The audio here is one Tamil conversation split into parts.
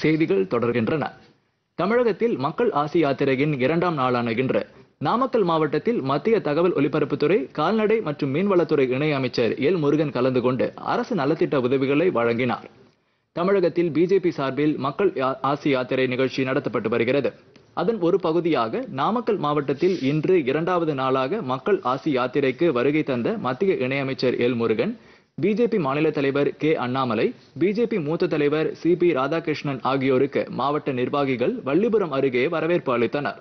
செய்திகள் தொடர்கின்றன தமிழகத்தில் மக்கள் ஆசி யாத்திரையின் இரண்டாம் நாளான இன்று நாமக்கல் மாவட்டத்தில் மத்திய தகவல் ஒலிபரப்புத்துறை கால்நடை மற்றும் மீன்வளத்துறை இணை அமைச்சர் எல் முருகன் கலந்து கொண்டு அரசு நலத்திட்ட உதவிகளை வழங்கினார் தமிழகத்தில் பிஜேபி சார்பில் மக்கள் யா- ஆசி யாத்திரை நிகழ்ச்சி நடத்தப்பட்டு வருகிறது அதன் ஒரு பகுதியாக நாமக்கல் மாவட்டத்தில் இன்று இரண்டாவது நாளாக மக்கள் ஆசி யாத்திரைக்கு வருகை தந்த மத்திய இணையமைச்சர் எல் முருகன் பிஜேபி மாநில தலைவர் கே அண்ணாமலை பிஜேபி மூத்த தலைவர் சி பி ராதாகிருஷ்ணன் ஆகியோருக்கு மாவட்ட நிர்வாகிகள் வள்ளிபுரம் அருகே வரவேற்பு அளித்தனர்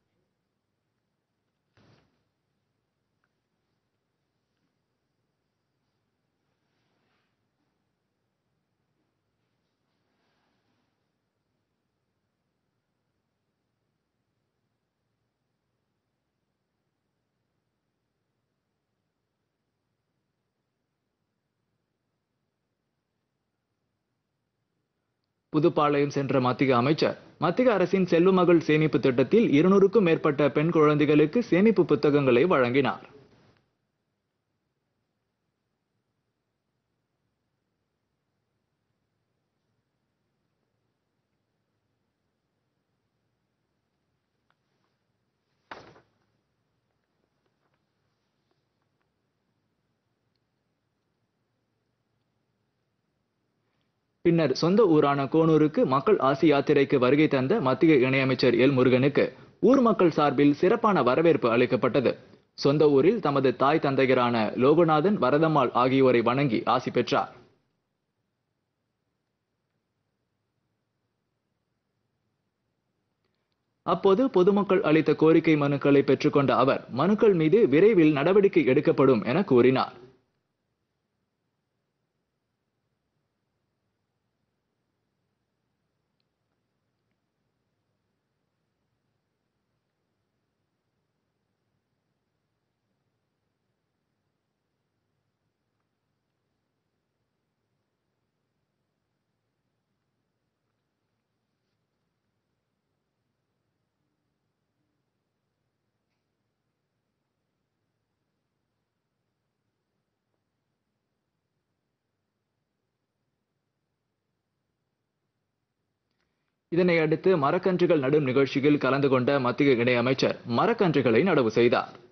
புதுப்பாளையம் சென்ற மத்திய அமைச்சர் மத்திய அரசின் செல்வமகள் சேமிப்பு திட்டத்தில் இருநூறுக்கும் மேற்பட்ட பெண் குழந்தைகளுக்கு சேமிப்பு புத்தகங்களை வழங்கினார் பின்னர் சொந்த ஊரான கோனூருக்கு மக்கள் ஆசி யாத்திரைக்கு வருகை தந்த மத்திய இணையமைச்சர் எல் முருகனுக்கு ஊர் மக்கள் சார்பில் சிறப்பான வரவேற்பு அளிக்கப்பட்டது சொந்த ஊரில் தமது தாய் தந்தையரான லோகநாதன் வரதம்மாள் ஆகியோரை வணங்கி ஆசி பெற்றார் அப்போது பொதுமக்கள் அளித்த கோரிக்கை மனுக்களை பெற்றுக்கொண்ட அவர் மனுக்கள் மீது விரைவில் நடவடிக்கை எடுக்கப்படும் என கூறினார் இதனை அடுத்து மரக்கன்றுகள் நடும் நிகழ்ச்சியில் கலந்து கொண்ட மத்திய இணையமைச்சர் மரக்கன்றுகளை நடவு செய்தார்